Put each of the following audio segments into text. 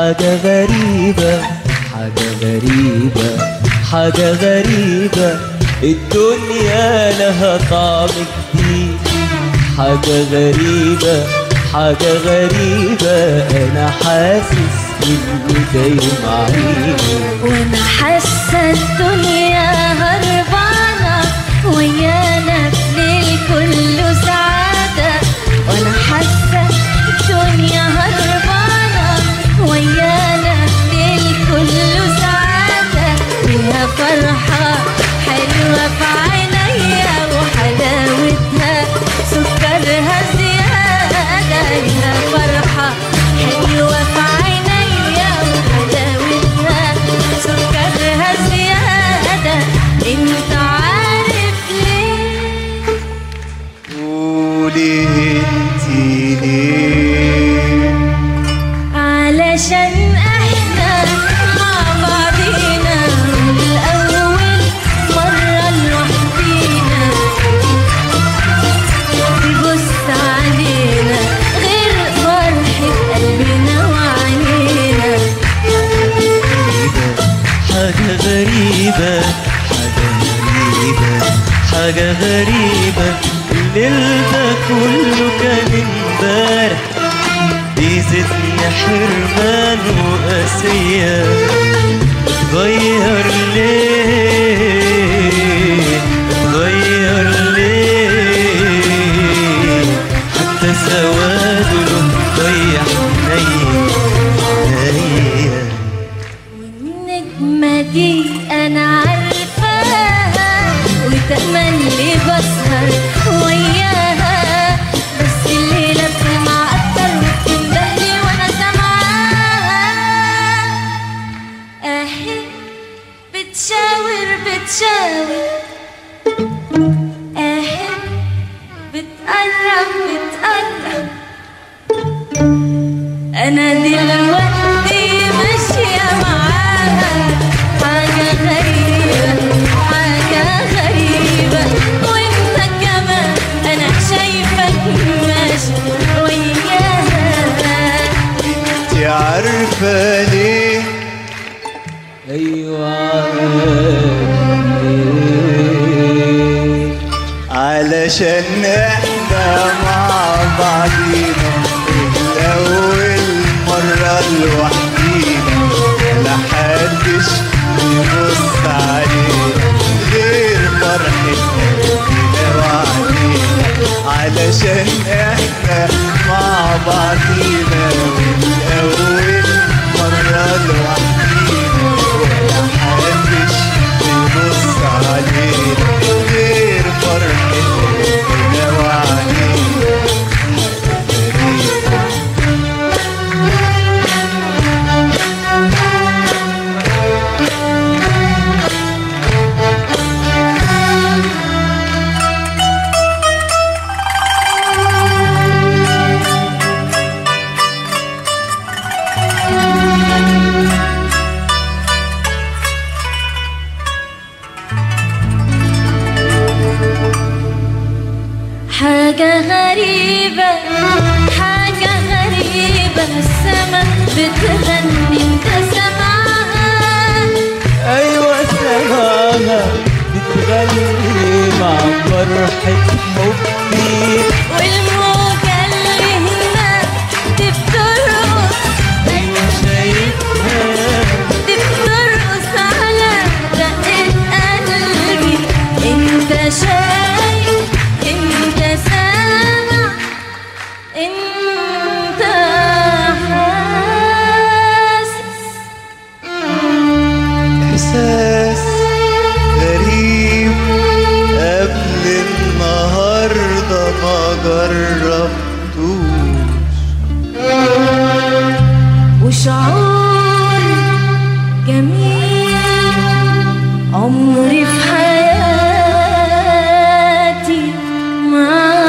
حاجة غريبة حاجة غريبة حاجة غريبة الدنيا لها طعم جديد حاجة غريبة حاجة غريبة أنا حاسس إني جاي معاك وانا حاسه الدنيا هربانه ويانا الليل كله سعاده وانا حاسه الدنيا هربانه ويانا الليل كله سعاده فيها فرحه حلوه في عينيا وحلاوتها سكرها زياده فيها فرحه حلوه في عينيا وحلاوتها سكرها زياده انت عارف ليه قولي انتي ليه علشان احنا مع بعضينا من الاول مره لوحدينا تبص علينا غير فرحه قلبنا وعينينا حاجة غريبة حاجة غريبة حاجة غريبة الليل ده كله كان امبارح بيزيدني حرمان وقاسية غير ليه غير ليه حتى سواده له ضيع عينيا والنجمة دي أنا عارفاها وتملي بسهر وياها بس الليلة بتلمع أكتر وبتندهلي وأنا سامعاها أهي بتشاور بتشاور أهي بتقرب بتقرب انا دلوقتي ماشيه معاها حاجه غريبه حاجه غريبه وانت كمان انا شايفك ماشي وياها انتي عارفة ليه ايوه عارف علشان احنا مع بعضينا الاول مرة لوحدينا لا حدش يبص علينا غير فرحة قلبنا وعلينا علشان احنا مع بعضينا الاول مرة لوحدينا ولا حدش يبص علينا غير فرحة قلبنا وعلينا حاجة غريبة حاجة غريبة السما بتغني انت سامعها ايوه سماها بتغني مع فرحة حبي والموجة اللي هناك دي بترقص ايوه شايفها دي بترقص على دقة قلبي انت شايف انت سامع انت حاسس احساس غريب قبل النهارده ما جربتوش وشعور جميل عمري في حياتي ما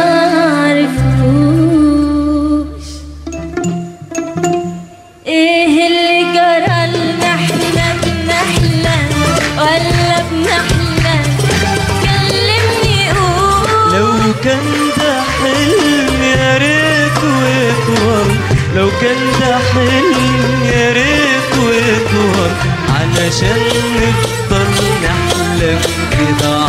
عرفتوش ايه اللي جرى لنا احنا بنحلم ولا بنحلم كلمني قول لو كان ده حلم يا ريت ويكبر لو كان ده حلم يا ريت ويطول علشان نفضل نحلم كده